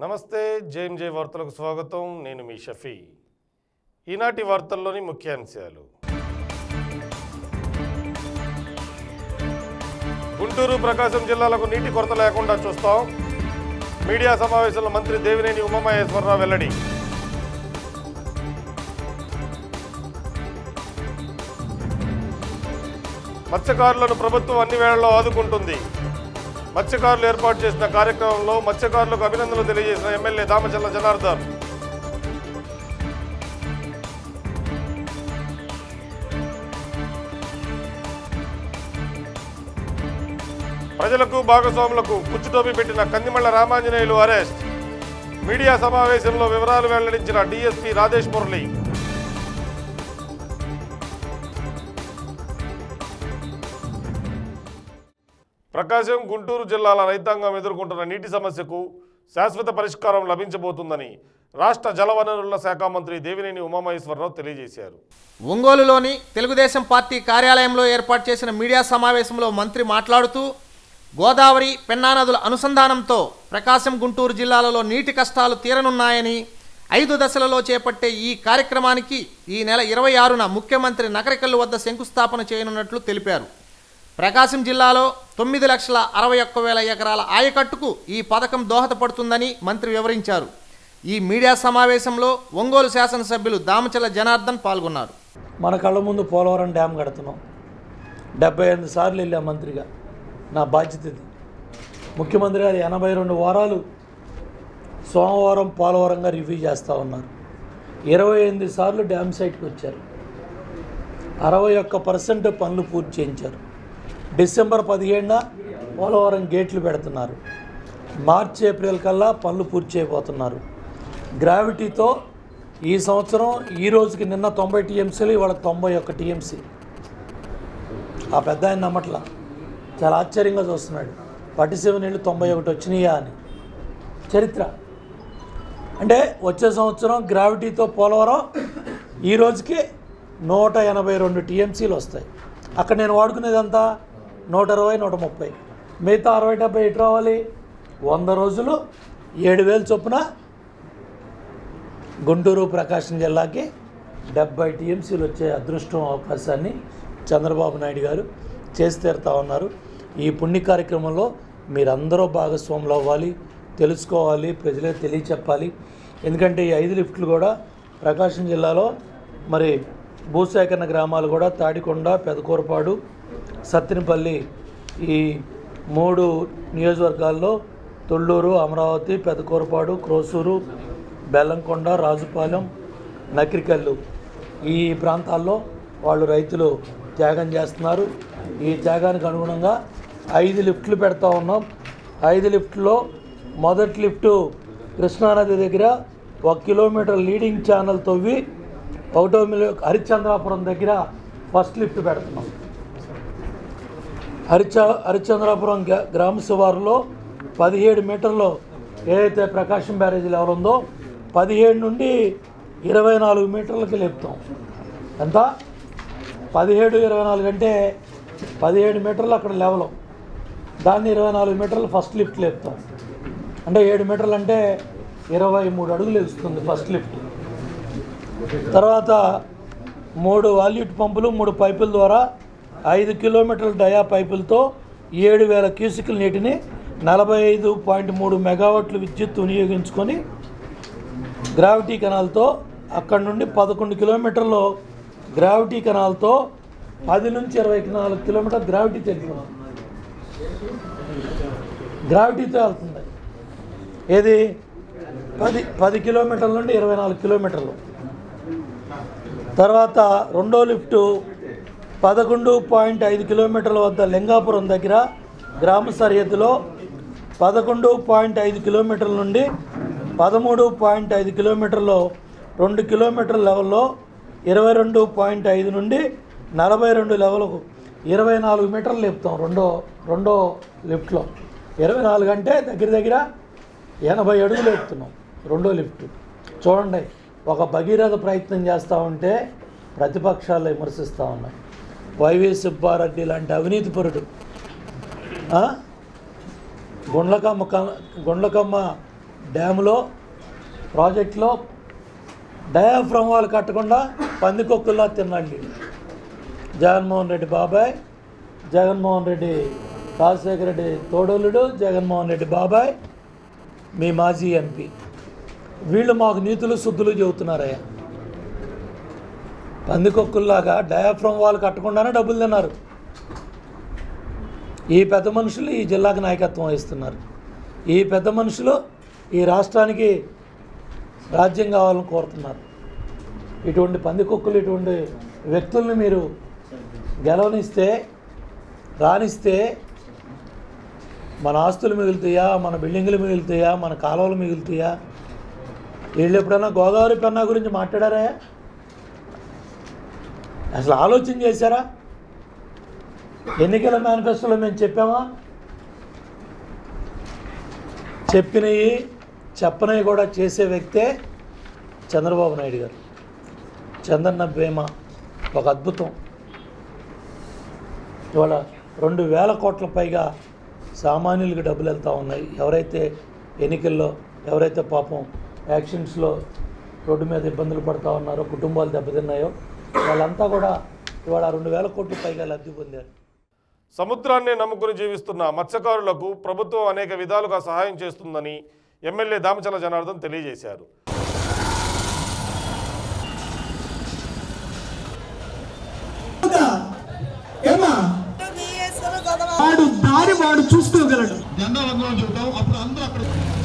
నమస్తే జేఎంజే వార్తలకు స్వాగతం నేను మీ షఫీ ఈనాటి వార్తల్లోని ముఖ్యాంశాలు గుంటూరు ప్రకాశం జిల్లాలకు నీటి కొరత లేకుండా చూస్తాం మీడియా సమావేశంలో మంత్రి దేవినేని ఉమామహేశ్వరరావు వెల్లడి మత్స్యకారులను ప్రభుత్వం అన్ని వేళల్లో ఆదుకుంటుంది మత్స్యకారులు ఏర్పాటు చేసిన కార్యక్రమంలో మత్స్యకారులకు అభినందనలు తెలియజేసిన ఎమ్మెల్యే దామచల్ల జనార్దన్ ప్రజలకు భాగస్వాములకు కుచ్చుటోపి పెట్టిన కందిమళ్ల రామాంజనేయులు అరెస్ట్ మీడియా సమావేశంలో వివరాలు వెల్లడించిన డీఎస్పీ రాజేష్ మురళి ప్రకాశం గుంటూరు జిల్లాల రైతాంగం ఎదుర్కొంటున్న నీటి సమస్యకు శాశ్వత పరిష్కారం లభించబోతుందని రాష్ట్ర జలవనరుల శాఖ మంత్రి దేవినేని ఉమామహేశ్వరరావు తెలియజేశారు ఒంగోలులోని తెలుగుదేశం పార్టీ కార్యాలయంలో ఏర్పాటు చేసిన మీడియా సమావేశంలో మంత్రి మాట్లాడుతూ గోదావరి పెన్నా నదుల అనుసంధానంతో ప్రకాశం గుంటూరు జిల్లాలలో నీటి కష్టాలు తీరనున్నాయని ఐదు దశలలో చేపట్టే ఈ కార్యక్రమానికి ఈ నెల ఇరవై ఆరున ముఖ్యమంత్రి నకరికల్లు వద్ద శంకుస్థాపన చేయనున్నట్లు తెలిపారు ప్రకాశం జిల్లాలో తొమ్మిది లక్షల అరవై ఒక్క వేల ఎకరాల ఆయకట్టుకు ఈ పథకం దోహదపడుతుందని మంత్రి వివరించారు ఈ మీడియా సమావేశంలో ఒంగోలు శాసనసభ్యులు దామచల జనార్దన్ పాల్గొన్నారు మన కళ్ళ ముందు పోలవరం డ్యామ్ కడుతున్నాం డెబ్బై ఎనిమిది సార్లు వెళ్ళా మంత్రిగా నా బాధ్యత ఇది ముఖ్యమంత్రి గారు ఎనభై రెండు వారాలు సోమవారం పోలవరంగా రివ్యూ చేస్తూ ఉన్నారు ఇరవై ఎనిమిది సార్లు డ్యామ్ సైట్కి వచ్చారు అరవై ఒక్క పర్సెంట్ పనులు పూర్తి చేయించారు డిసెంబర్ పదిహేడున పోలవరం గేట్లు పెడుతున్నారు మార్చి ఏప్రిల్ కల్లా పనులు పూర్తి చేయబోతున్నారు గ్రావిటీతో ఈ సంవత్సరం ఈ రోజుకి నిన్న తొంభై టీఎంసీలు ఇవాళ తొంభై ఒక్క టీఎంసీ ఆ పెద్ద ఆయన నమ్మట్లా చాలా ఆశ్చర్యంగా చూస్తున్నాడు పట్టిసీమ నీళ్ళు తొంభై ఒకటి వచ్చినాయా అని చరిత్ర అంటే వచ్చే సంవత్సరం గ్రావిటీతో పోలవరం ఈ రోజుకి నూట ఎనభై రెండు టీఎంసీలు వస్తాయి అక్కడ నేను వాడుకునేదంతా నూట ఇరవై నూట ముప్పై మిగతా అరవై డెబ్బై ఎటు రావాలి వంద రోజులు ఏడు వేలు చొప్పున గుంటూరు ప్రకాశం జిల్లాకి డెబ్బై టీఎంసీలు వచ్చే అదృష్టం అవకాశాన్ని చంద్రబాబు నాయుడు గారు చేసి తీరుతా ఉన్నారు ఈ పుణ్య కార్యక్రమంలో మీరందరూ భాగస్వాములు అవ్వాలి తెలుసుకోవాలి ప్రజలకు తెలియచెప్పాలి ఎందుకంటే ఈ ఐదు లిఫ్ట్లు కూడా ప్రకాశం జిల్లాలో మరి భూసేకరణ గ్రామాలు కూడా తాడికొండ పెదకూరపాడు సత్తినపల్లి ఈ మూడు నియోజకవర్గాల్లో తొళ్ళూరు అమరావతి పెదకూరపాడు క్రోసూరు బెల్లంకొండ రాజుపాలెం నకిరికల్లు ఈ ప్రాంతాల్లో వాళ్ళు రైతులు త్యాగం చేస్తున్నారు ఈ త్యాగానికి అనుగుణంగా ఐదు లిఫ్ట్లు పెడతా ఉన్నాం ఐదు లిఫ్ట్లో మొదటి లిఫ్టు కృష్ణానది దగ్గర ఒక కిలోమీటర్ లీడింగ్ ఛానల్ తవ్వి ఒకటో మిలియో హరిశ్చంద్రాపురం దగ్గర ఫస్ట్ లిఫ్ట్ పెడుతున్నాం హరిచ హరిశ్చంద్రాపురం గ్రా- గ్రామ శివారులో పదిహేడు మీటర్లో ఏదైతే ప్రకాశం బ్యారేజీ లెవెల్ ఉందో పదిహేడు నుండి ఇరవై నాలుగు మీటర్లకి లేపుతాం ఎంత పదిహేడు ఇరవై నాలుగు అంటే పదిహేడు మీటర్లు అక్కడ లెవెల్ దాన్ని ఇరవై నాలుగు మీటర్లు ఫస్ట్ లిఫ్ట్ లేపుతాం అంటే ఏడు మీటర్లు అంటే ఇరవై మూడు అడుగులు ఇస్తుంది ఫస్ట్ లిఫ్ట్ తర్వాత మూడు వాల్యూట్ పంపులు మూడు పైపుల ద్వారా ఐదు కిలోమీటర్ల డయా పైపులతో ఏడు వేల క్యూసికల్ నీటిని నలభై ఐదు పాయింట్ మూడు మెగావాట్లు విద్యుత్ వినియోగించుకొని గ్రావిటీ కెనాల్తో అక్కడ నుండి పదకొండు కిలోమీటర్లు గ్రావిటీ కెనాల్తో పది నుంచి ఇరవై నాలుగు కిలోమీటర్ గ్రావిటీ తెలుస్తుంది గ్రావిటీతో వెళ్తుంది ఏది పది పది కిలోమీటర్ల నుండి ఇరవై నాలుగు కిలోమీటర్లు తర్వాత రెండో లిఫ్టు పదకొండు పాయింట్ ఐదు కిలోమీటర్ల వద్ద లింగాపురం దగ్గర గ్రామ సరిహద్దులో పదకొండు పాయింట్ ఐదు కిలోమీటర్ల నుండి పదమూడు పాయింట్ ఐదు కిలోమీటర్లు రెండు కిలోమీటర్ల లెవెల్లో ఇరవై రెండు పాయింట్ ఐదు నుండి నలభై రెండు లెవెల్కు ఇరవై నాలుగు మీటర్లు లేపుతాం రెండో రెండో లిఫ్ట్లో ఇరవై నాలుగు అంటే దగ్గర దగ్గర ఎనభై అడుగులు లేపుతున్నాం రెండో లిఫ్ట్ చూడండి ఒక భగీరథ ప్రయత్నం చేస్తూ ఉంటే ప్రతిపక్షాలు విమర్శిస్తూ ఉన్నాయి వైవి సుబ్బారెడ్డి లాంటి అవినీతిపరుడు ఆ? గుండ్లకమ్మ క- గుండ్లకమ్మ డ్యాములో ప్రాజెక్టులో డయాఫ్రమ్ వాళ్ళు కట్టకుండా పందికొక్కుల్లా తిన్నాడు వీడు. జగన్మోహన్ రెడ్డి బాబాయ్ జగన్మోహన్ రెడ్డి రాజశేఖర రెడ్డి తోడోలుడు జగన్మోహన్ రెడ్డి బాబాయ్ మీ మాజీ ఎంపీ వీళ్ళు మాకు నీతులు శుద్ధులు చెబుతున్నారయ్యా పందికొక్కుల్లాగా డయాఫ్రమ్ వాళ్ళు కట్టకుండానే డబ్బులు తిన్నారు ఈ పెద్ద మనుషులు ఈ జిల్లాకు నాయకత్వం వహిస్తున్నారు ఈ పెద్ద మనుషులు ఈ రాష్ట్రానికి రాజ్యం కావాలని కోరుతున్నారు ఇటువంటి పందికొక్కులు ఇటువంటి వ్యక్తుల్ని మీరు గెలవనిస్తే రానిస్తే మన ఆస్తులు మిగులుతాయా మన బిల్డింగులు మిగులుతాయా మన కాలువలు మిగులుతాయా వీళ్ళు ఎప్పుడైనా గోదావరి పెన్నా గురించి మాట్లాడారా అసలు ఆలోచన చేశారా ఎన్నికల మేనిఫెస్టోలో మేము చెప్పామా చెప్పినవి చెప్పనవి కూడా చేసే వ్యక్తే చంద్రబాబు నాయుడు గారు చందన్న బీమా ఒక అద్భుతం ఇవాళ రెండు వేల కోట్ల పైగా సామాన్యులకు డబ్బులు వెళ్తూ ఉన్నాయి ఎవరైతే ఎన్నికల్లో ఎవరైతే పాపం యాక్షన్స్లో రోడ్డు మీద ఇబ్బందులు పడుతూ ఉన్నారో కుటుంబాలు దెబ్బతిన్నాయో వాళ్ళంతా కూడా ఇవాళ రెండు వేల కోట్ల పైగా లబ్ధి పొందారు సముద్రాన్ని నమ్ముకుని జీవిస్తున్న మత్స్యకారులకు ప్రభుత్వం అనేక విధాలుగా సహాయం చేస్తుందని ఎమ్మెల్యే దామచల జనార్దన్ తెలియజేశారు ఏమా వాడు దారి వాడు చూసుకోగలడు జెండా రంగులో చెబుతాం అప్పుడు అందరూ అక్కడ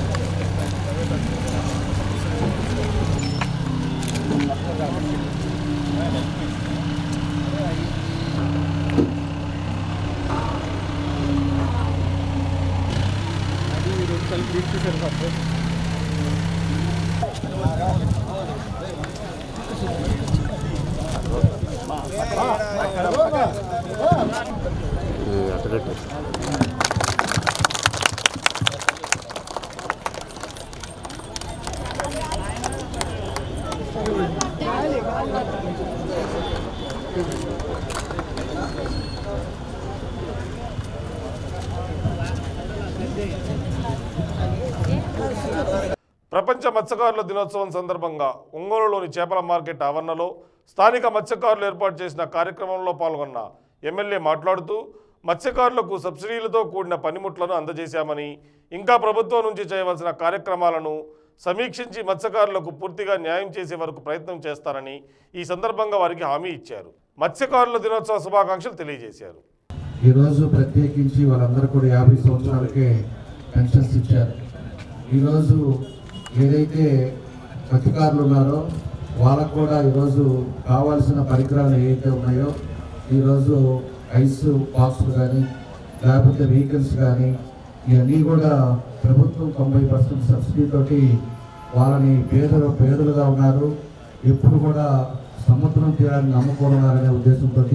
ప్రపంచ మత్స్యకారుల దినోత్సవం సందర్భంగా ఒంగోలులోని చేపల మార్కెట్ ఆవరణలో స్థానిక మత్స్యకారులు ఏర్పాటు చేసిన కార్యక్రమంలో పాల్గొన్న ఎమ్మెల్యే మాట్లాడుతూ మత్స్యకారులకు సబ్సిడీలతో కూడిన పనిముట్లను అందజేశామని ఇంకా ప్రభుత్వం నుంచి చేయవలసిన కార్యక్రమాలను సమీక్షించి మత్స్యకారులకు పూర్తిగా న్యాయం చేసే వరకు ప్రయత్నం చేస్తారని ఈ సందర్భంగా వారికి హామీ ఇచ్చారు మత్స్యకారుల దినోత్సవ శుభాకాంక్షలు తెలియజేశారు ఈరోజు ప్రత్యేకించి వాళ్ళందరూ కూడా యాభై సంవత్సరాలకే పెన్షన్స్ ఇచ్చారు ఈరోజు ఏదైతే మత్స్యకారులు ఉన్నారో వాళ్ళకు కూడా ఈరోజు కావాల్సిన పరికరాలు ఏవైతే ఉన్నాయో ఈరోజు ఐస్ బాక్సులు కానీ లేకపోతే వెహికల్స్ కానీ ఇవన్నీ కూడా ప్రభుత్వం తొంభై పర్సెంట్ సబ్సిడీ తోటి వాళ్ళని పేదలు పేదలుగా ఉన్నారు ఎప్పుడు కూడా సముద్రం తీరాన్ని నమ్ముకున్నారనే ఉద్దేశంతో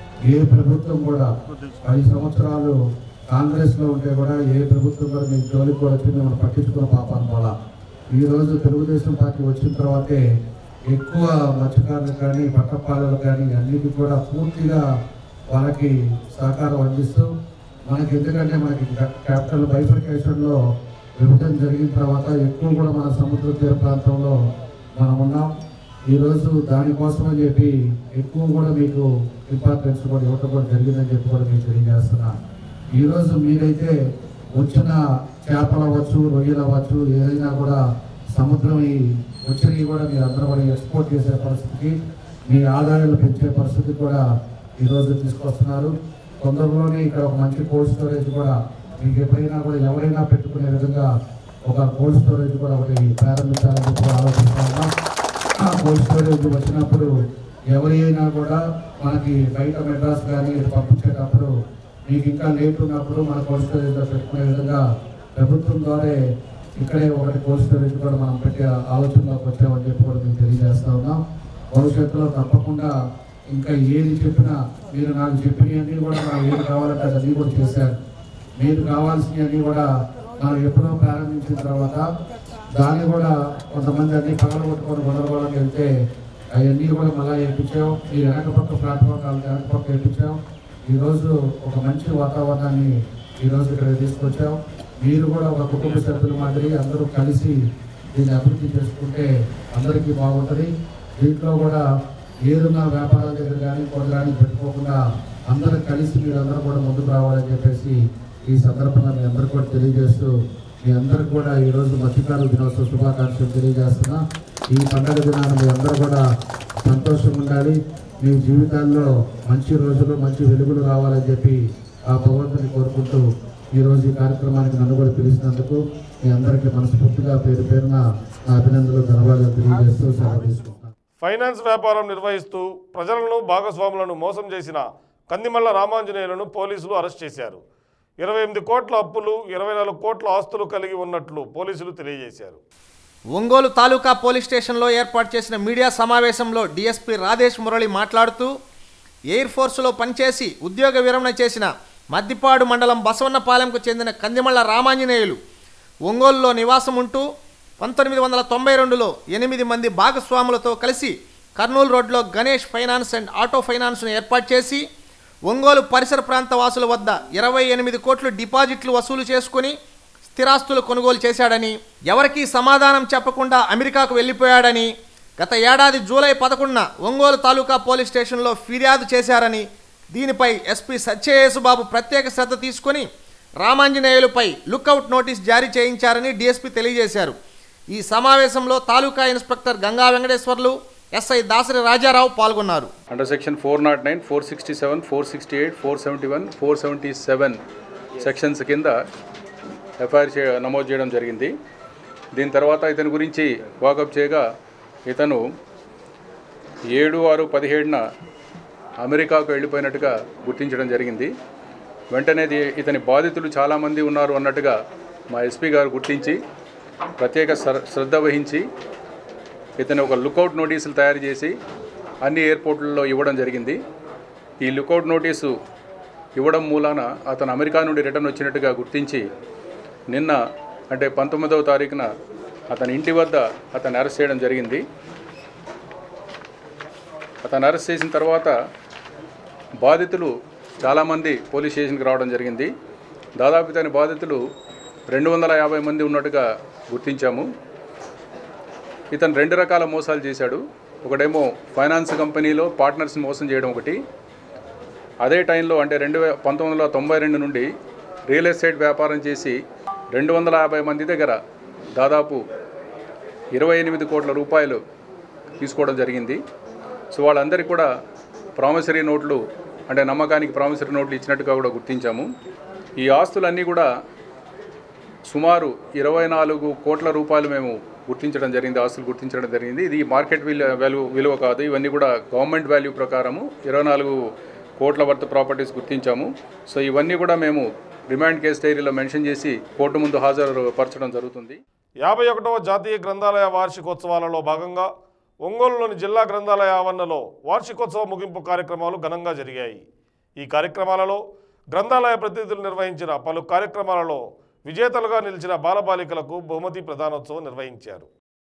ఏ ప్రభుత్వం కూడా పది సంవత్సరాలు కాంగ్రెస్ లో ఉంటే కూడా ఏ ప్రభుత్వం కూడా మీకు జోలికి కూడా వచ్చి మిమ్మల్ని పట్టించుకున్న పాపాను పోలా ఈ రోజు తెలుగుదేశం పార్టీ వచ్చిన తర్వాతే ఎక్కువ మత్స్యకారులకు కానీ పట్టపాలలకు కానీ అన్నిటికీ కూడా పూర్తిగా వాళ్ళకి సహకారం అందిస్తూ మనకి ఎందుకంటే మనకి క్యాపిటల్ బైఫర్కేషన్లో విభజన జరిగిన తర్వాత ఎక్కువ కూడా మన సముద్ర తీర ప్రాంతంలో మనం ఉన్నాం ఈరోజు దానికోసం అని చెప్పి ఎక్కువ కూడా మీకు ఇంపార్టెన్స్ కూడా ఇవ్వటం కూడా జరిగిందని చెప్పి కూడా మీకు తెలియజేస్తున్నా ఈరోజు మీరైతే వచ్చిన చేపలు అవ్వచ్చు రొయ్యలు అవ్వచ్చు ఏదైనా కూడా సముద్రం ఈ వచ్చినవి కూడా మీరు అందరూ కూడా ఎక్స్పోర్ట్ చేసే పరిస్థితికి మీ ఆదాయాలు పెంచే పరిస్థితి కూడా ఈరోజు తీసుకొస్తున్నారు తొందరలోనే ఇక్కడ ఒక మంచి కోల్డ్ స్టోరేజ్ కూడా మీకు ఎప్పుడైనా కూడా ఎవరైనా పెట్టుకునే విధంగా ఒక కోల్డ్ స్టోరేజ్ కూడా ఒకటి ప్రారంభించాలని చెప్పి కూడా ఆలోచిస్తా ఉన్నాం ఆ కోల్డ్ స్టోరేజ్ వచ్చినప్పుడు ఎవరైనా కూడా మనకి బయట మెడ్రాస్ కానీ ఇటు పంపించేటప్పుడు మీకు ఇంకా లేట్ ఉన్నప్పుడు మన కోల్డ్ స్టోరేజ్లో పెట్టుకునే విధంగా ప్రభుత్వం ద్వారా ఇక్కడే ఒకటి కోల్డ్ స్టోరేజ్ కూడా మనం పెట్టే ఆలోచనలోకి వచ్చామని చెప్పి కూడా మేము తెలియజేస్తా ఉన్నాం భవిష్యత్తులో తప్పకుండా ఇంకా ఏది చెప్పినా మీరు నాకు చెప్పినవన్నీ కూడా మనం ఏది కావాలంటే అది కూడా చేశారు మీరు కావాల్సినవన్నీ కూడా మనం ఎప్పుడో ప్రారంభించిన తర్వాత దాన్ని కూడా కొంతమంది అన్ని పగల కొట్టుకొని గొడవలకు వెళ్తే అవన్నీ కూడా మళ్ళీ వేయించాం ఈ వెనక పక్క ప్లాట్ఫామ్ వెనక పక్క వేయించాం ఈరోజు ఒక మంచి వాతావరణాన్ని ఈరోజు ఇక్కడ తీసుకొచ్చాం మీరు కూడా ఒక కుటుంబ సభ్యుల మాదిరి అందరూ కలిసి దీన్ని అభివృద్ధి చేసుకుంటే అందరికీ బాగుంటుంది దీంట్లో కూడా ఏదున్న వ్యాపారాల దగ్గర కానీ కొన్ని కానీ పెట్టుకోకుండా అందరూ కలిసి మీరు అందరూ కూడా ముందుకు రావాలని చెప్పేసి ఈ సందర్భంగా మీ అందరూ కూడా తెలియజేస్తూ మీ అందరికి కూడా ఈరోజు మధ్యకాల దినోత్సవ శుభాకాంక్షలు తెలియజేస్తున్నా ఈ పండుగ దినాన్ని మీ అందరూ కూడా సంతోషంగా ఉండాలి మీ జీవితాల్లో మంచి రోజులు మంచి వెలుగులు రావాలని చెప్పి ఆ భగవంతుని కోరుకుంటూ ఈరోజు ఈ కార్యక్రమానికి నన్ను కూడా పిలిచినందుకు మీ అందరికీ మనస్ఫూర్తిగా పేరు పేరున నా అభినందనలు ధన్యవాదాలు తెలియజేస్తూ సెలవు తీసుకుంటున్నాను ఫైనాన్స్ వ్యాపారం నిర్వహిస్తూ ప్రజలను భాగస్వాములను మోసం చేసిన కందిమల్ల రామాంజనేయులను పోలీసులు అరెస్ట్ చేశారు ఇరవై ఎనిమిది కోట్ల అప్పులు ఇరవై నాలుగు కోట్ల ఆస్తులు కలిగి ఉన్నట్లు పోలీసులు తెలియజేశారు ఒంగోలు తాలూకా పోలీస్ స్టేషన్లో ఏర్పాటు చేసిన మీడియా సమావేశంలో డీఎస్పీ రాధేష్ మురళి మాట్లాడుతూ ఎయిర్ ఫోర్సులో పనిచేసి ఉద్యోగ విరమణ చేసిన మద్దిపాడు మండలం బసవన్నపాలెంకు చెందిన కందిమళ్ళ రామాంజనేయులు ఒంగోలులో నివాసం ఉంటూ పంతొమ్మిది వందల తొంభై రెండులో ఎనిమిది మంది భాగస్వాములతో కలిసి కర్నూలు రోడ్లో గణేష్ ఫైనాన్స్ అండ్ ఆటో ఫైనాన్స్ను ఏర్పాటు చేసి ఒంగోలు పరిసర ప్రాంత వాసుల వద్ద ఇరవై ఎనిమిది కోట్లు డిపాజిట్లు వసూలు చేసుకుని స్థిరాస్తులు కొనుగోలు చేశాడని ఎవరికీ సమాధానం చెప్పకుండా అమెరికాకు వెళ్ళిపోయాడని గత ఏడాది జూలై పదకొండున ఒంగోలు తాలూకా పోలీస్ స్టేషన్లో ఫిర్యాదు చేశారని దీనిపై ఎస్పీ సత్యయేసుబాబు ప్రత్యేక శ్రద్ధ తీసుకొని రామాంజనేయులపై లుకౌట్ నోటీస్ జారీ చేయించారని డీఎస్పీ తెలియజేశారు ఈ సమావేశంలో తాలూకా ఇన్స్పెక్టర్ గంగా వెంకటేశ్వర్లు ఎస్ఐ దాసరి రాజారావు పాల్గొన్నారు under section four not nine four sixty seven four sixty eight four seventy one four seventy seven sections కింద ఎఫ్ఐఆర్ చే నమోదు చేయడం జరిగింది దీని తర్వాత ఇతని గురించి వాకప్ చేయగా ఇతను ఏడు ఆరు పదిహేడున అమెరికాకు వెళ్ళిపోయినట్టుగా గుర్తించడం జరిగింది వెంటనే ఇది- ఇతని బాధితులు చాలామంది ఉన్నారు అన్నట్టుగా మా ఎస్పీ గారు గుర్తించి ప్రత్యేక శ్ర- శ్రద్ధ వహించి ఇతను ఒక లుకౌట్ నోటీసులు తయారు చేసి అన్ని ఎయిర్పోర్ట్లలో ఇవ్వడం జరిగింది ఈ లుకౌట్ నోటీసు ఇవ్వడం మూలాన అతను అమెరికా నుండి రిటర్న్ వచ్చినట్టుగా గుర్తించి నిన్న అంటే పంతొమ్మిదవ తారీఖున అతని ఇంటి వద్ద అతను అరెస్ట్ చేయడం జరిగింది అతను అరెస్ట్ చేసిన తర్వాత బాధితులు చాలామంది పోలీస్ స్టేషన్కి రావడం జరిగింది దాదాపు ఇతని బాధితులు రెండు వందల యాభై మంది ఉన్నట్టుగా గుర్తించాము ఇతను రెండు రకాల మోసాలు చేశాడు ఒకటేమో ఫైనాన్స్ కంపెనీలో పార్ట్నర్స్ని మోసం చేయడం ఒకటి అదే టైంలో అంటే రెండు వే పంతొమ్మిది వందల తొంభై రెండు నుండి రియల్ ఎస్టేట్ వ్యాపారం చేసి రెండు వందల యాభై మంది దగ్గర దాదాపు ఇరవై ఎనిమిది కోట్ల రూపాయలు తీసుకోవడం జరిగింది సో వాళ్ళందరికీ కూడా ప్రామిసరీ నోట్లు అంటే నమ్మకానికి ప్రామిసరీ నోట్లు ఇచ్చినట్టుగా కూడా గుర్తించాము ఈ ఆస్తులన్నీ కూడా సుమారు ఇరవై నాలుగు కోట్ల రూపాయలు మేము గుర్తించడం జరిగింది ఆస్తులు గుర్తించడం జరిగింది ఇది మార్కెట్ విలువ వాల్యూ విలువ కాదు ఇవన్నీ కూడా గవర్నమెంట్ వాల్యూ ప్రకారము ఇరవై నాలుగు కోట్ల వర్త్ ప్రాపర్టీస్ గుర్తించాము సో ఇవన్నీ కూడా మేము రిమాండ్ కేసు డైరీలో మెన్షన్ చేసి కోర్టు ముందు హాజరు పరచడం జరుగుతుంది యాభై ఒకటవ జాతీయ గ్రంథాలయ వార్షికోత్సవాలలో భాగంగా ఒంగోలులోని జిల్లా గ్రంథాలయ ఆవరణలో వార్షికోత్సవ ముగింపు కార్యక్రమాలు ఘనంగా జరిగాయి ఈ కార్యక్రమాలలో గ్రంథాలయ ప్రతినిధులు నిర్వహించిన పలు కార్యక్రమాలలో విజేతలుగా నిలిచిన బాలబాలికలకు బహుమతి ప్రదానోత్సవం నిర్వహించారు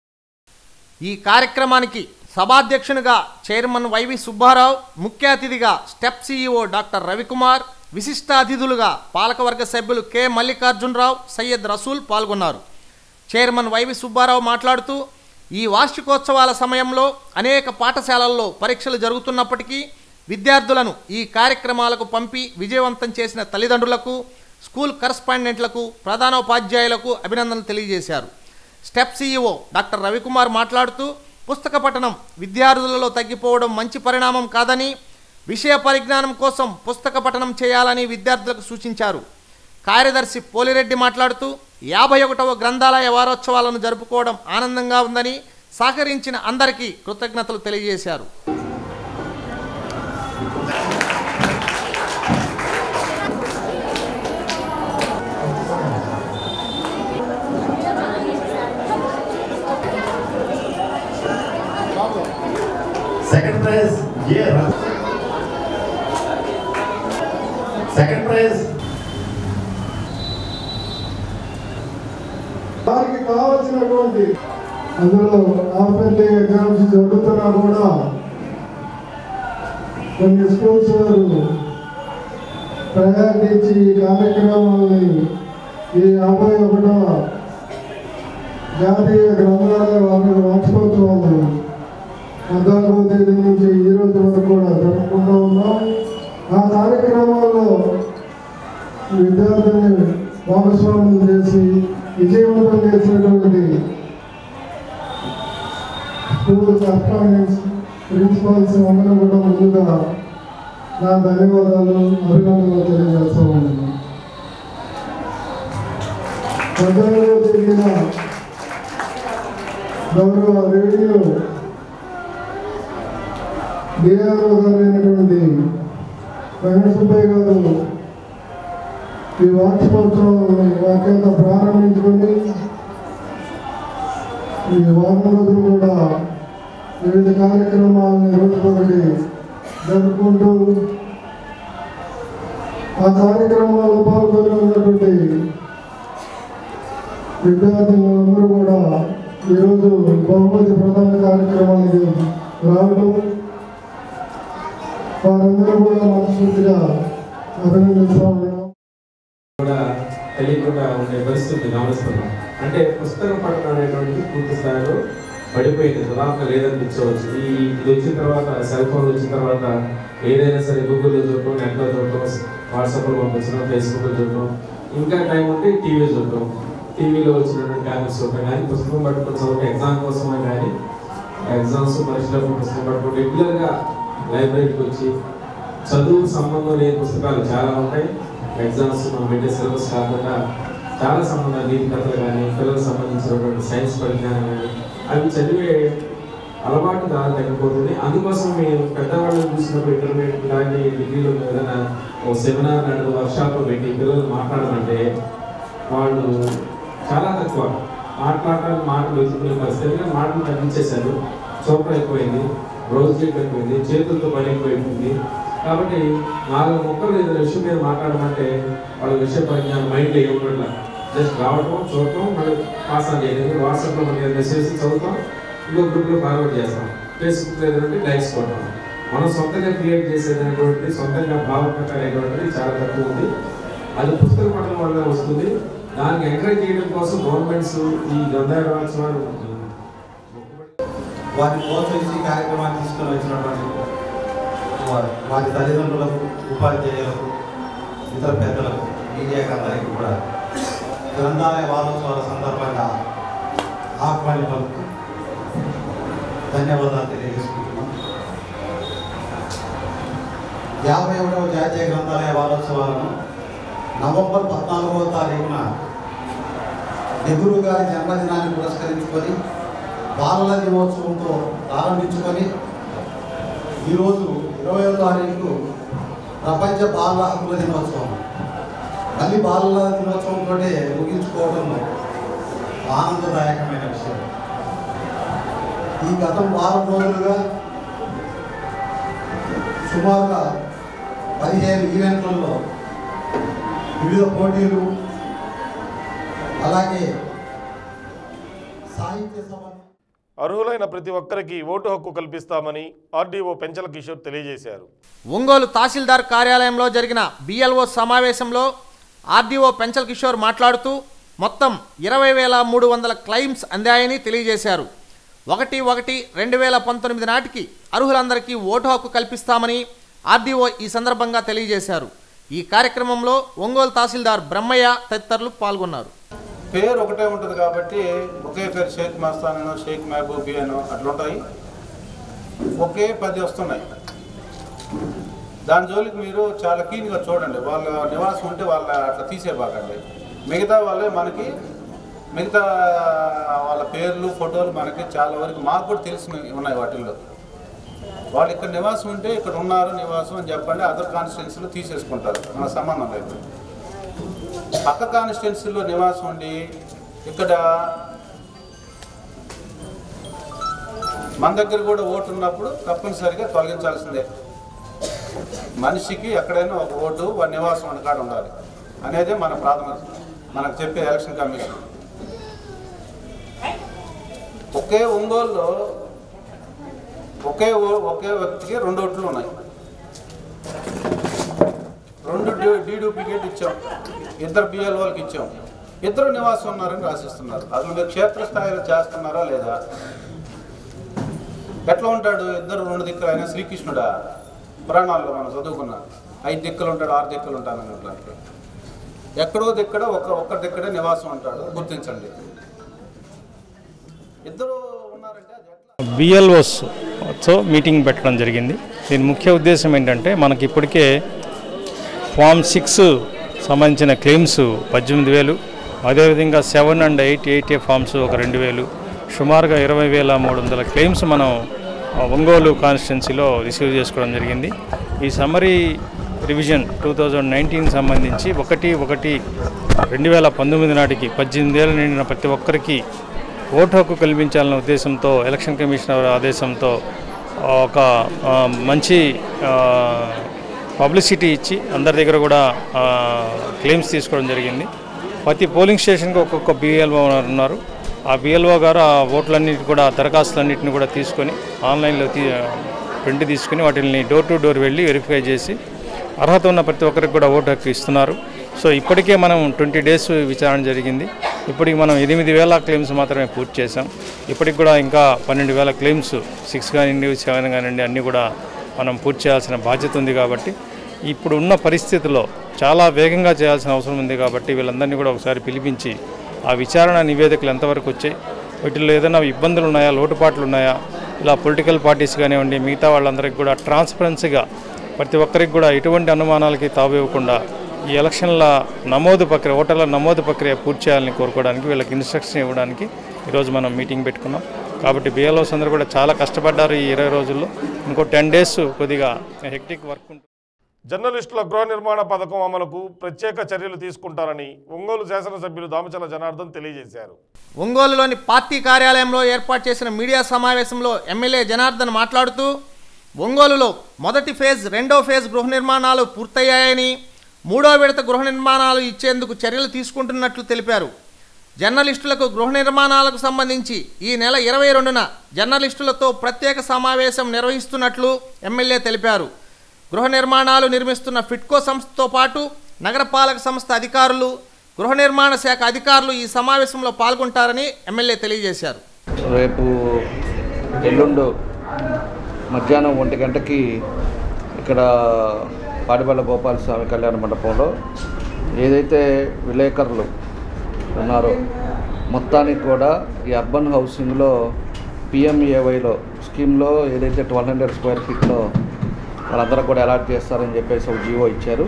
ఈ కార్యక్రమానికి సభాధ్యక్షునిగా చైర్మన్ వైవి సుబ్బారావు ముఖ్య అతిథిగా స్టెప్ సీఈఓ డాక్టర్ రవికుమార్ విశిష్ట అతిథులుగా పాలకవర్గ సభ్యులు కె మల్లికార్జునరావు సయ్యద్ రసూల్ పాల్గొన్నారు చైర్మన్ వైవి సుబ్బారావు మాట్లాడుతూ ఈ వార్షికోత్సవాల సమయంలో అనేక పాఠశాలల్లో పరీక్షలు జరుగుతున్నప్పటికీ విద్యార్థులను ఈ కార్యక్రమాలకు పంపి విజయవంతం చేసిన తల్లిదండ్రులకు స్కూల్ కరస్పాండెంట్లకు ప్రధానోపాధ్యాయులకు అభినందనలు తెలియజేశారు స్టెప్ సీఈఓ డాక్టర్ రవికుమార్ మాట్లాడుతూ పుస్తక పఠనం విద్యార్థులలో తగ్గిపోవడం మంచి పరిణామం కాదని విషయ పరిజ్ఞానం కోసం పుస్తక పఠనం చేయాలని విద్యార్థులకు సూచించారు కార్యదర్శి పోలిరెడ్డి మాట్లాడుతూ యాభై ఒకటవ గ్రంథాలయ వారోత్సవాలను జరుపుకోవడం ఆనందంగా ఉందని సహకరించిన అందరికీ కృతజ్ఞతలు తెలియజేశారు సెకండ్ ప్రైజ్ ఏ సెకండ్ ప్రైజ్ వారికి కావలసినటువంటి అందులో ఆఫర్లీ ఎగ్జామ్స్ జరుగుతున్నా కూడా కొన్ని స్కూల్స్ వారు ప్రయాణించి ఈ కార్యక్రమాన్ని ఈ యాభై ఒకటవ జాతీయ గ్రంథాలయ వారి వార్షికోత్సవాలు పద్నాలుగో తేదీ నుంచి ఈ రోజు వరకు కూడా జరుపుకుంటూ ఉన్నాం ఆ కార్యక్రమాల్లో విద్యార్థుల్ని భాగస్వాములు చేసి విజయవంతం చేసినటువంటి స్కూల్ కరస్పాండెంట్స్ ప్రిన్సిపాల్స్ అందరూ కూడా ముందుగా నా ధన్యవాదాలు అభినందనలు తెలియజేస్తూ ఉన్నాను పద్నాలుగో తేదీన గౌరవ రేడియో డిఆర్ఓ గారు అయినటువంటి వెంకట సుబ్బయ్య గారు ఈ వార్షికోత్సవం వాక్యంతో ప్రారంభించుకొని ఈ వారం రోజులు కూడా వివిధ కార్యక్రమాలను రోజుకొకటి జరుపుకుంటూ ఆ కార్యక్రమాల్లో పాల్గొని ఉన్నటువంటి విద్యార్థులందరూ కూడా ఈరోజు బహుమతి ప్రధాన కార్యక్రమానికి రావడం వారందరూ కూడా మనస్ఫూర్తిగా అభినందిస్తూ ఉన్నాం కూడా తెలియకుండా ఉండే పరిస్థితి గమనిస్తున్నాం అంటే పుస్తకం పఠనం అనేటువంటిది పూర్తి స్థాయిలో పడిపోయింది దాదాపు లేదనిపించవచ్చు ఈ ఇది వచ్చిన తర్వాత సెల్ ఫోన్ వచ్చిన తర్వాత ఏదైనా సరే గూగుల్లో చూడటం నెట్లో చూడటం వాట్సాప్లో పంపించడం ఫేస్బుక్లో చూడటం ఇంకా టైం ఉంటే టీవీ చూడటం టీవీలో వచ్చినటువంటి ఛానల్స్ చూడటం కానీ పుస్తకం పట్టుకొని చదవటం ఎగ్జామ్ కోసమే కానీ ఎగ్జామ్స్ పరీక్షలకు పుస్తకం పట్టుకొని రెగ్యులర్గా లైబ్రరీకి వచ్చి చదువు సంబంధం లేని పుస్తకాలు చాలా ఉంటాయి ఎగ్జామ్స్ మనం పెట్టే సిలబస్ కాకుండా చాలా సంబంధాలు నీతి కథలు కానీ పిల్లలకు సంబంధించినటువంటి సైన్స్ పరిజ్ఞానం కానీ అవి చదివే అలవాటు చాలా తగ్గిపోతుంది అందుకోసం మేము పెద్దవాళ్ళని చూసినప్పుడు ఇంటర్మీడియట్ కానీ డిగ్రీలో ఏదైనా ఒక సెమినార్ లాంటి వర్క్షాప్లో పెట్టి పిల్లలు మాట్లాడాలంటే వాళ్ళు చాలా తక్కువ మాట్లాడటానికి మాటలు వెతుకునే పరిస్థితి మాటలు తగ్గించేశారు చూపడం ఎక్కువైంది రోజు చేయడం ఎక్కువైంది చేతులతో పని ఎక్కువైపోయింది కాబట్టి నాలుగు మొక్కలు ఏదైనా విషయం మీద మాట్లాడమంటే వాళ్ళ విషయ పరిజ్ఞానం మైండ్లో ఏముండట్ల జస్ట్ రావటం చూడటం మళ్ళీ పాస్ ఆన్ చేయలేదు వాట్సాప్లో మనకి మెసేజ్ చదువుతాం ఇంకో గ్రూప్లో ఫార్వర్డ్ చేస్తాం ఫేస్బుక్లో ఏదంటే లైక్స్ కొడతాం మనం సొంతంగా క్రియేట్ చేసేటటువంటిది సొంతంగా భావప్రకారం అనేటువంటిది చాలా తక్కువ ఉంది అది పుస్తక పఠనం వల్ల వస్తుంది దానికి ఎంకరేజ్ చేయడం కోసం గవర్నమెంట్స్ ఈ గ్రంథాలయోత్సవాలు వారిని ప్రోత్సహించి ఈ కార్యక్రమాన్ని తీసుకొని వచ్చినటువంటి వారి వారి తల్లిదండ్రులకు ఉపాధ్యాయులకు ఇతర పెద్దలకు మీడియాకి అందరికీ కూడా గ్రంథాలయ వారోత్సవాల సందర్భంగా ఆహ్వానితులకు ధన్యవాదాలు తెలియజేసుకుంటున్నాం యాభై ఒకటవ జాతీయ గ్రంథాలయ వారోత్సవాలను నవంబర్ పద్నాలుగవ తారీఖున నెహ్రూ గారి జన్మదినాన్ని పురస్కరించుకొని బాలల దినోత్సవంతో ప్రారంభించుకొని ఈరోజు ఇరవయో తారీఖు ప్రపంచ బాలల హక్కుల దినోత్సవం మళ్ళీ బాలల దినోత్సవంతో ముగించుకోవడం ఆనందదాయకమైన విషయం ఈ గతం వారం రోజులుగా సుమారుగా పదిహేను ఈవెంట్లలో వివిధ పోటీలు అలాగే సాహిత్య సభలు అర్హులైన ప్రతి ఒక్కరికి ఓటు హక్కు కల్పిస్తామని ఆర్డీఓ పెంచల కిషోర్ తెలియజేశారు ఒంగోలు తహసీల్దార్ కార్యాలయంలో జరిగిన బిఎల్ఓ సమావేశంలో ఆర్డీఓ పెంచల్ కిషోర్ మాట్లాడుతూ మొత్తం ఇరవై వేల మూడు వందల క్లెయిమ్స్ అందాయని తెలియజేశారు ఒకటి ఒకటి రెండు వేల పంతొమ్మిది నాటికి అర్హులందరికీ ఓటు హక్కు కల్పిస్తామని ఆర్డీఓ ఈ సందర్భంగా తెలియజేశారు ఈ కార్యక్రమంలో ఒంగోలు తహసీల్దార్ బ్రహ్మయ్య తదితరులు పాల్గొన్నారు పేరు ఒకటే ఉంటుంది కాబట్టి ఒకే పేరు షేక్ మస్తానో షేక్ మహబూబీ అనో అట్లా ఉంటాయి ఒకే పది వస్తున్నాయి దాని జోలికి మీరు చాలా కీన్గా చూడండి వాళ్ళ నివాసం ఉంటే వాళ్ళ అట్లా తీసేబాకండి మిగతా వాళ్ళే మనకి మిగతా వాళ్ళ పేర్లు ఫోటోలు మనకి చాలా వరకు మాకు కూడా తెలిసి ఉన్నాయి వాటిల్లో వాళ్ళు ఇక్కడ నివాసం ఉంటే ఇక్కడ ఉన్నారు నివాసం అని చెప్పండి అదర్ కాన్స్టిట్యున్సీలో తీసేసుకుంటారు మన సంబంధం లేదు పక్క కాన్స్టిట్యున్సీలో నివాసం ఉండి ఇక్కడ మన దగ్గర కూడా ఓటు ఉన్నప్పుడు తప్పనిసరిగా తొలగించాల్సిందే మనిషికి ఎక్కడైనా ఒక ఓటు వారి నివాసం అని కాడ ఉండాలి అనేది మన ప్రాథమిక మనకు చెప్పే ఎలక్షన్ కమిషన్ ఒకే ఒంగోలులో ఒకే ఓ- ఒకే వ్యక్తికి రెండు ఓట్లు ఉన్నాయి రెండు డీ డీ డూప్లికేట్ ఇచ్చాం ఇద్దరు బిఎల్ వాళ్ళకి ఇచ్చాం ఇద్దరు నివాసం ఉన్నారని రాసిస్తున్నారు అసలు మీరు క్షేత్రస్థాయిలో చేస్తున్నారా లేదా ఎట్లా ఉంటాడు ఇద్దరు రెండు దిక్కులు ఆయన శ్రీకృష్ణుడా పురాణాల్లో మనం చదువుకున్నాం ఐదు దిక్కులు ఉంటాడు ఆరు దిక్కులు ఉంటాడు అన్నట్లు ఎక్కడో దిక్కడ ఒక ఒక్క దిక్కడే నివాసం ఉంటాడు గుర్తించండి ఇద్దరు ఉన్నారంటే అది ఎట్లా బిఎల్ఓస్తో మీటింగ్ పెట్టడం జరిగింది దీని ముఖ్య ఉద్దేశం ఏంటంటే మనకి ఇప్పటికే ఫామ్ సిక్స్ సంబంధించిన క్లెయిమ్స్ పద్దెనిమిది వేలు అదేవిధంగా seven and eight eight A forms ఒక రెండు వేలు సుమారుగా ఇరవై వేల మూడు వందల క్లెయిమ్స్ మనం ఆ, ఒంగోలు కాన్స్టిట్యున్సీలో రిసీవ్ చేసుకోవడం జరిగింది ఈ summary revision two thousand nineteen సంబంధించి ఒకటి ఒకటి రెండు వేల పంతొమ్మిది నాటికి పద్దెనిమిది ఏళ్ళు నిండిన ప్రతి ఒక్కరికి ఓటు హక్కు కల్పించాలన్న ఉద్దేశంతో ఎలక్షన్ కమిషనర్ ఆదేశంతో ఒక ఆ, మంచి ఆ, పబ్లిసిటీ ఇచ్చి అందరి దగ్గర కూడా ఆ, క్లెయిమ్స్ తీసుకోవడం జరిగింది ప్రతి పోలింగ్ స్టేషన్కి ఒక్కొక్క బిఎల్ఓ ఉన్నారు ఆ బిఎల్ఓ గారు ఆ ఓట్లన్నిటి కూడా దరఖాస్తులన్నింటిని కూడా తీసుకొని ఆన్లైన్లో తీ ప్రింట్ తీసుకుని వాటిని డోర్ టు డోర్ వెళ్ళి వెరిఫై చేసి అర్హత ఉన్న ప్రతి ఒక్కరికి కూడా ఓటు హక్కు ఇస్తున్నారు సో ఇప్పటికే మనం ట్వంటీ డేస్ విచారణ జరిగింది ఇప్పటికి మనం ఎనిమిది వేల క్లెయిమ్స్ మాత్రమే పూర్తి చేసాం ఇప్పటికి కూడా ఇంకా పన్నెండు వేల క్లెయిమ్స్ సిక్స్ కానివ్వండి సెవెన్ కానివ్వండి అన్నీ కూడా మనం పూర్తి చేయాల్సిన బాధ్యత ఉంది కాబట్టి ఇప్పుడు ఉన్న పరిస్థితుల్లో చాలా వేగంగా చేయాల్సిన అవసరం ఉంది కాబట్టి వీళ్ళందరినీ కూడా ఒకసారి పిలిపించి ఆ విచారణ నివేదికలు ఎంతవరకు వచ్చాయి వీటిల్లో ఏదైనా ఇబ్బందులు ఉన్నాయా లోటుపాట్లు ఉన్నాయా ఇలా పొలిటికల్ పార్టీస్ కానివ్వండి మిగతా వాళ్ళందరికీ కూడా ట్రాన్స్పరెన్సీగా ప్రతి ఒక్కరికి కూడా ఎటువంటి అనుమానాలకి తావివ్వకుండా ఈ ఎలక్షన్ల నమోదు ప్రక్రియ ఓటర్ల నమోదు ప్రక్రియ పూర్తి చేయాలని కోరుకోవడానికి వీళ్ళకి ఇన్స్ట్రక్షన్ ఇవ్వడానికి ఈరోజు మనం మీటింగ్ పెట్టుకున్నాం కాబట్టి బిఎల్ఓస్ అందరూ కూడా చాలా కష్టపడ్డారు ఈ ఇరవై రోజుల్లో ఇంకో టెన్ డేస్ కొద్దిగా హెక్టిక్ వర్క్ ఉంటుంది జర్నలిస్టుల గృహ నిర్మాణ పథకం అమలుకు ప్రత్యేక చర్యలు తీసుకుంటారని ఒంగోలు శాసనసభ్యులు దామచల జనార్దన్ తెలియజేశారు ఒంగోలులోని పార్టీ కార్యాలయంలో ఏర్పాటు చేసిన మీడియా సమావేశంలో ఎమ్మెల్యే జనార్దన్ మాట్లాడుతూ ఒంగోలులో మొదటి ఫేజ్ రెండో ఫేజ్ గృహ నిర్మాణాలు పూర్తయ్యాయని మూడో విడత గృహ నిర్మాణాలు ఇచ్చేందుకు చర్యలు తీసుకుంటున్నట్లు తెలిపారు జర్నలిస్టులకు గృహ నిర్మాణాలకు సంబంధించి ఈ నెల ఇరవై రెండున జర్నలిస్టులతో ప్రత్యేక సమావేశం నిర్వహిస్తున్నట్లు ఎమ్మెల్యే తెలిపారు గృహ నిర్మాణాలు నిర్మిస్తున్న ఫిట్కో సంస్థతో పాటు నగరపాలక సంస్థ అధికారులు గృహ నిర్మాణ శాఖ అధికారులు ఈ సమావేశంలో పాల్గొంటారని ఎమ్మెల్యే తెలియజేశారు రేపు ఎల్లుండు మధ్యాహ్నం ఒంటి గంటకి ఇక్కడ పాడిపల్ల గోపాల స్వామి కళ్యాణ మండపంలో ఏదైతే విలేకరులు ఉన్నారో మొత్తానికి కూడా ఈ అర్బన్ హౌసింగ్లో పిఎంఏవైలో స్కీమ్లో ఏదైతే ట్వెల్వ్ హండ్రెడ్ స్క్వేర్ ఫీట్లో వాళ్ళందరూ కూడా అలాట్ చేస్తారని చెప్పేసి ఒక జీవో ఇచ్చారు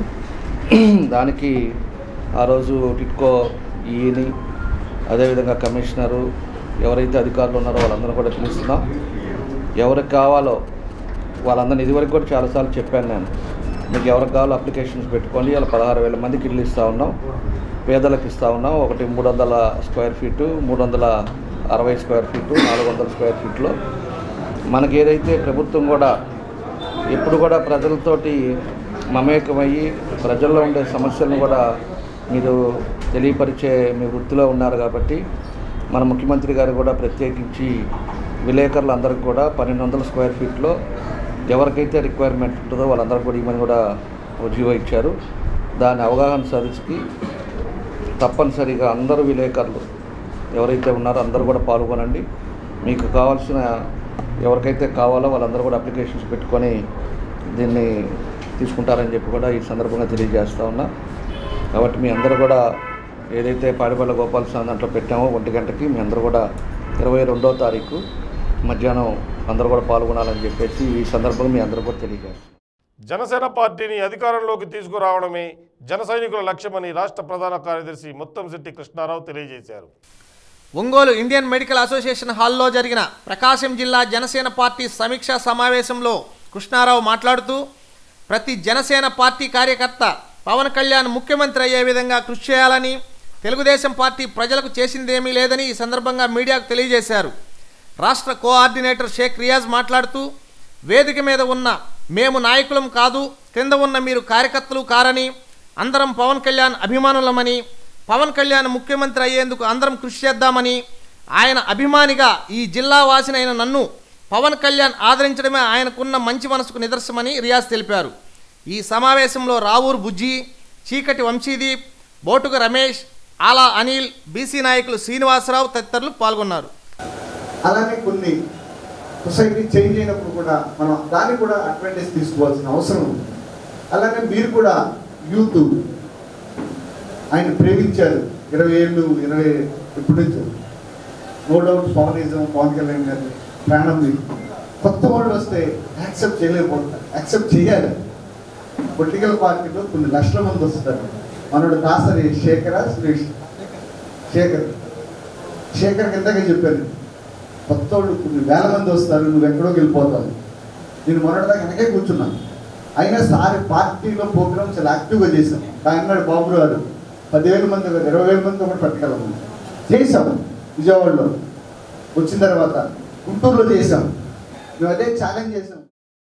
దానికి ఆ రోజు టిట్కో ఈని అదేవిధంగా కమిషనరు ఎవరైతే అధికారులు ఉన్నారో వాళ్ళందరూ కూడా పిలుస్తున్నాం ఎవరికి కావాలో వాళ్ళందరినీ ఇదివరకు కూడా చాలాసార్లు చెప్పాను నేను మీకు ఎవరికి కావాలో అప్లికేషన్స్ పెట్టుకోండి ఇలా పదహారు వేల మందికి ఇల్లు ఇస్తూ ఉన్నాం పేదలకు ఇస్తూ ఉన్నాం ఒకటి మూడు వందల స్క్వేర్ ఫీటు మూడు వందల అరవై స్క్వేర్ ఫీటు నాలుగు వందల స్క్వేర్ ఫీట్లో మనకి ఏదైతే ప్రభుత్వం కూడా ఎప్పుడు కూడా ప్రజలతోటి మమేకమయ్యి ప్రజల్లో ఉండే సమస్యలను కూడా మీరు తెలియపరిచే మీ వృత్తిలో ఉన్నారు కాబట్టి మన ముఖ్యమంత్రి గారు కూడా ప్రత్యేకించి విలేకరులందరికీ కూడా పన్నెండు వందల స్క్వేర్ ఫీట్లో ఎవరికైతే రిక్వైర్మెంట్ ఉంటుందో వాళ్ళందరికీ కూడా ఇమని కూడా ఒక జీవో ఇచ్చారు దాని అవగాహన సదస్సుకి తప్పనిసరిగా అందరూ విలేకరులు ఎవరైతే ఉన్నారో అందరూ కూడా పాల్గొనండి మీకు కావాల్సిన ఎవరికైతే కావాలో వాళ్ళందరూ కూడా అప్లికేషన్స్ పెట్టుకొని దీన్ని తీసుకుంటారని చెప్పి కూడా ఈ సందర్భంగా తెలియజేస్తా ఉన్నా కాబట్టి మీ అందరూ కూడా ఏదైతే పాడిపల్ల గోపాల స్వామి దాంట్లో పెట్టామో ఒంటి గంటకి మీ అందరూ కూడా ఇరవై రెండో తారీఖు మధ్యాహ్నం అందరూ కూడా పాల్గొనాలని చెప్పేసి ఈ సందర్భంగా మీ అందరూ కూడా తెలియజేస్తాం జనసేన పార్టీని అధికారంలోకి తీసుకురావడమే జన సైనికుల లక్ష్యమని రాష్ట్ర ప్రధాన కార్యదర్శి ముత్తంశెట్టి కృష్ణారావు తెలియజేశారు ఒంగోలు ఇండియన్ మెడికల్ అసోసియేషన్ హాల్లో జరిగిన ప్రకాశం జిల్లా జనసేన పార్టీ సమీక్షా సమావేశంలో కృష్ణారావు మాట్లాడుతూ ప్రతి జనసేన పార్టీ కార్యకర్త పవన్ కళ్యాణ్ ముఖ్యమంత్రి అయ్యే విధంగా కృషి చేయాలని తెలుగుదేశం పార్టీ ప్రజలకు చేసిందేమీ లేదని ఈ సందర్భంగా మీడియాకు తెలియజేశారు రాష్ట్ర కోఆర్డినేటర్ షేక్ రియాజ్ మాట్లాడుతూ వేదిక మీద ఉన్న మేము నాయకులం కాదు క్రింద ఉన్న మీరు కార్యకర్తలు కారని అందరం పవన్ కళ్యాణ్ అభిమానులమని పవన్ కళ్యాణ్ ముఖ్యమంత్రి అయ్యేందుకు అందరం కృషి చేద్దామని ఆయన అభిమానిగా ఈ జిల్లా వాసినైన నన్ను పవన్ కళ్యాణ్ ఆదరించడమే ఆయనకున్న మంచి మనసుకు నిదర్శనమని రియాజ్ తెలిపారు ఈ సమావేశంలో రావూరు బుజ్జి చీకటి వంశీదీప్ బోటుక రమేష్ ఆలా అనిల్ బీసీ నాయకులు శ్రీనివాసరావు తదితరులు పాల్గొన్నారు అలానే కొన్ని సొసైటీ చేంజ్ అయినప్పుడు కూడా మనం దాన్ని కూడా అడ్వాంటేజ్ తీసుకోవాల్సిన అవసరం ఉంది అలానే మీరు కూడా యూత్ ఆయన ప్రేమించారు ఇరవై ఏళ్ళు ఇరవై ఎప్పటి నుంచో నో డౌట్ పవనిజం పవన్ కళ్యాణ్ గారి ప్రాణం మీకు కొత్త వాళ్ళు వస్తే యాక్సెప్ట్ చేయలేకపోతారు యాక్సెప్ట్ చేయాలి పొలిటికల్ పార్టీలో కొన్ని లక్షల మంది వస్తారు మనోడు దాసరి శేఖర సురేష్ శేఖర్ శేఖర్ కిందకే చెప్పాను కొత్త వాళ్ళు కొన్ని వేల మంది వస్తారు నువ్వు ఎక్కడో వెళ్ళిపోతావు నేను మొన్నటిదాకా వెనకే కూర్చున్నాను అయినా సారి పార్టీలో ప్రోగ్రామ్స్ చాలా యాక్టివ్గా చేశాం అన్నాడు బాబు గారు పదివేల మంది కాదు, ఇరవై వేల మంది ఒకటి పట్టుకెళ్ళము చేసాం విజయవాడలో వచ్చిన తర్వాత గుంటూరులో చేసాం మేము అదే ఛాలెంజ్ చేసాం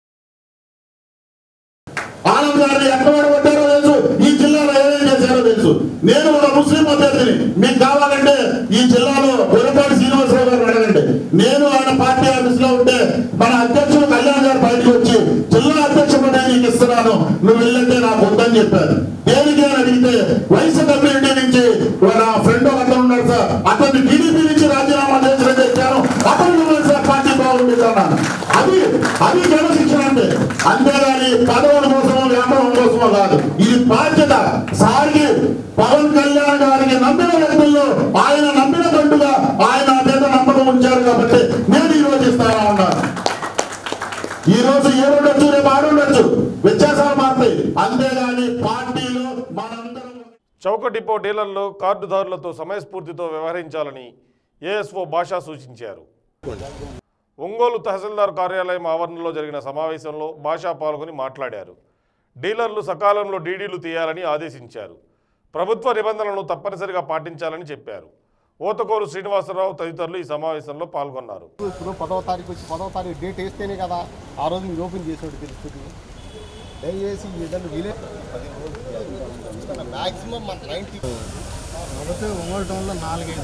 ఆనంద్ గారిని ఎక్కడ కొట్టారో తెలుసు ఈ జిల్లాలో ఏమేం చేశారో తెలుసు నేను ఒక ముస్లిం అభ్యర్థిని మీకు కావాలంటే ఈ జిల్లాలో గురపాటి శ్రీనివాసరావు గారు అడగండి నేను ఆయన పార్టీ ఆఫీస్ లో ఉంటే మన అధ్యక్షుడు కళ్యాణ్ గారు బయటకు వచ్చి జిల్లా అధ్యక్షుడు నేను నీకు ఇస్తున్నాను నువ్వు వెళ్ళంటే నాకు వద్దని చెప్పారు దేనికి అని అడిగితే వైశ్య కమ్యూనిటీ నుంచి నా ఫ్రెండ్ ఒక అతను ఉన్నాడు సార్ అతన్ని టీడీపీ నుంచి రాజీనామా చేసిన చెప్పాను అతను సార్ పార్టీ బాగుండేది అన్నాను అది అది క్రమశిక్షణ అంటే అంతేగాని పదవుల కోసమో వ్యాపారం కోసమో కాదు ఇది బాధ్యత సారికి పవన్ కళ్యాణ్ గారికి నమ్మిన వ్యక్తుల్లో ఆయన నమ్మిన బండుగా ఆయన అత్యంత నమ్మకం ఉంచారు కాబట్టి నేను ఈ రోజు ఇస్తానా ఉన్నాను ఈ రోజు ఏడుండొచ్చు రేపు ఆడుండొచ్చు వ్యత్యాసాలు మారుతాయి అంతేగాని పార్టీలో మనందరం చౌక డిపో డీలర్లు కార్డుదారులతో సమయస్ఫూర్తితో వ్యవహరించాలని ఏఎస్ఓ భాషా సూచించారు ఒంగోలు తహసీల్దార్ కార్యాలయం ఆవరణలో జరిగిన సమావేశంలో భాషా పాల్గొని మాట్లాడారు డీలర్లు సకాలంలో డీడీలు తీయాలని ఆదేశించారు ప్రభుత్వ నిబంధనలను తప్పనిసరిగా పాటించాలని చెప్పారు ఓతకోరు శ్రీనివాసరావు తదితరులు ఈ సమావేశంలో పాల్గొన్నారు ఇప్పుడు పదవ తారీఖు వచ్చి పదవ తారీఖు డేట్ వేస్తేనే కదా ఆ రోజు మీరు ఓపెన్ చేసేవాడు తెలుస్తుంది దయచేసి ఏదైనా వీలే మ్యాక్సిమం మన నైంటీ మొదట ఒంగోలు టౌన్లో నాలుగైదు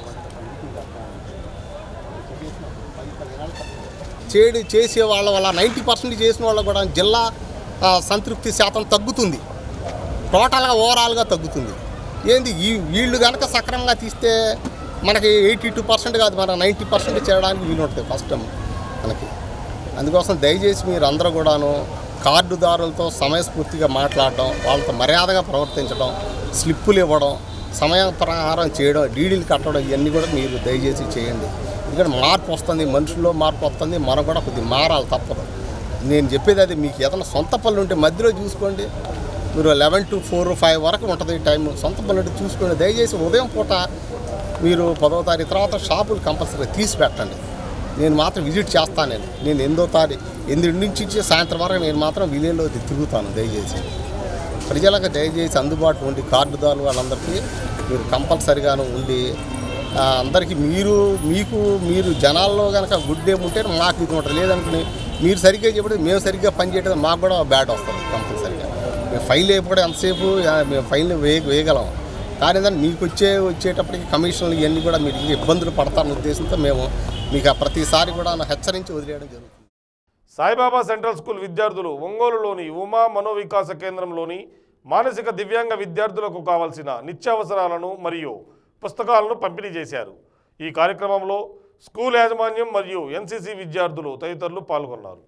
చేడి చేసే వాళ్ళ వల్ల నైంటీ పర్సెంట్ చేసిన వాళ్ళ కూడా జిల్లా ఆ, సంతృప్తి శాతం తగ్గుతుంది టోటల్గా ఓవరాల్గా తగ్గుతుంది ఏంది ఈ వీళ్ళు కనుక సక్రమంగా తీస్తే మనకి ఎయిటీ టూ పర్సెంట్ కాదు మన నైంటీ పర్సెంట్ చేయడానికి వీలు ఉంటుంది ఫస్ట్ టైం మనకి అందుకోసం దయచేసి మీరు అందరూ కూడాను కార్డుదారులతో సమయస్ఫూర్తిగా మాట్లాడడం వాళ్ళతో మర్యాదగా ప్రవర్తించడం స్లిప్పులు ఇవ్వడం సమయం ప్రకారం చేయడం డీడీలు కట్టడం ఇవన్నీ కూడా మీరు దయచేసి చేయండి ఎందుకంటే మార్పు వస్తుంది మనుషుల్లో మార్పు వస్తుంది మనం కూడా కొద్దిగా మారాలి తప్పదు నేను చెప్పేది అది మీకు ఏదైనా సొంత పనులు ఉంటే మధ్యలో చూసుకోండి మీరు లెవెన్ టు ఫోర్ ఫైవ్ వరకు ఉంటుంది టైం సొంత పనులు ఉంటే చూసుకోండి దయచేసి ఉదయం పూట మీరు పదవ తారీఖు తర్వాత షాపులు కంపల్సరీ తీసి పెట్టండి నేను మాత్రం విజిట్ చేస్తాను నేను నేను ఎనిమిదో తారీఖు ఎనిమిది నుంచి ఇచ్చి సాయంత్రం వరకు నేను మాత్రం విలేజ్లో తిరుగుతాను దయచేసి ప్రజలకు దయచేసి అందుబాటులో ఉండి కార్డుదారులు వాళ్ళందరికీ మీరు కంపల్సరిగాను ఉండి ఆ, అందరికీ మీరు మీకు మీరు జనాల్లో కనుక గుడ్ నేమ్ ఉంటే మాకు ఇది ఉంటుంది లేదనుకుని మీరు సరిగ్గా చెప్పడం మేము సరిగ్గా పనిచేయడం మాకు కూడా బ్యాడ్ వస్తుంది కంపల్సరిగా మేము ఫైల్ వేయకపోవడం ఎంతసేపు ఆ, మేము ఫైల్ వేయ వేయగలం కానీ ఏంటంటే మీకు వచ్చే వచ్చేటప్పటికి కమిషన్లు ఇవన్నీ కూడా మీరు ఇంకా ఇబ్బందులు పడతారన్న ఉద్దేశంతో మేము మీకు ఆ ప్రతిసారి కూడా హెచ్చరించి వదిలేయడం జరుగుతుంది సాయిబాబా సెంట్రల్ స్కూల్ విద్యార్థులు ఒంగోలులోని ఉమా మనోవికాస కేంద్రంలోని మానసిక దివ్యాంగ విద్యార్థులకు కావలసిన నిత్యావసరాలను మరియు పుస్తకాలను పంపిణీ చేశారు ఈ కార్యక్రమంలో స్కూల్ యాజమాన్యం మరియు ఎన్సీసీ విద్యార్థులు తదితరులు పాల్గొన్నారు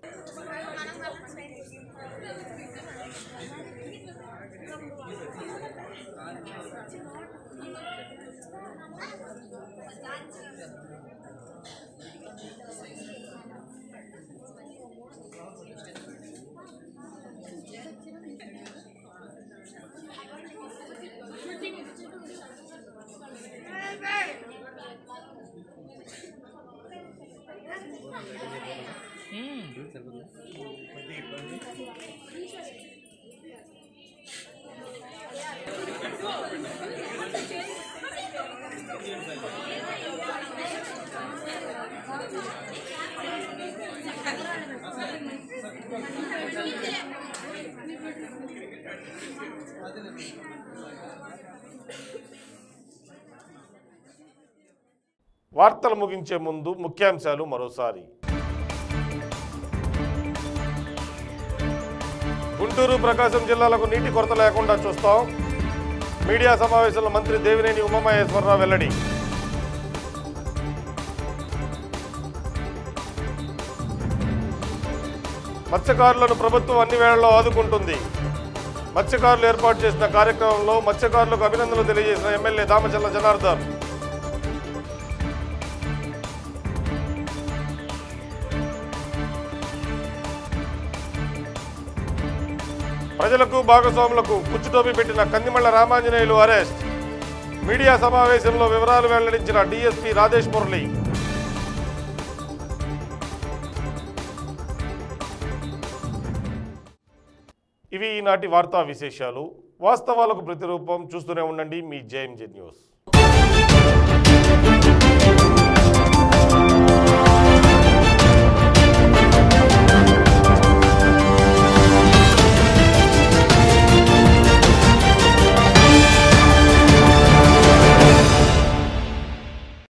వార్తలు ముగించే ముందు ముఖ్యాంశాలు మరోసారి గుంటూరు ప్రకాశం జిల్లాలకు నీటి కొరత లేకుండా చూస్తాం మీడియా సమావేశంలో మంత్రి దేవినేని ఉమామహేశ్వరరావు వెల్లడి మత్స్యకారులను ప్రభుత్వం అన్ని వేళల్లో ఆదుకుంటుంది మత్స్యకారులు ఏర్పాటు చేసిన కార్యక్రమంలో మత్స్యకారులకు అభినందనలు తెలియజేసిన ఎమ్మెల్యే దామచల్ల జనార్దన్ ప్రజలకు భాగస్వాములకు కుచ్చుటోపి పెట్టిన కందిమళ్ల రామాంజనేయులు అరెస్ట్ మీడియా సమావేశంలో వివరాలు వెల్లడించిన డీఎస్పీ రాజేష్ మురళి ఇవి ఈనాటి వార్తా విశేషాలు వాస్తవాలకు ప్రతిరూపం చూస్తూనే ఉండండి మీ జేఎంజే న్యూస్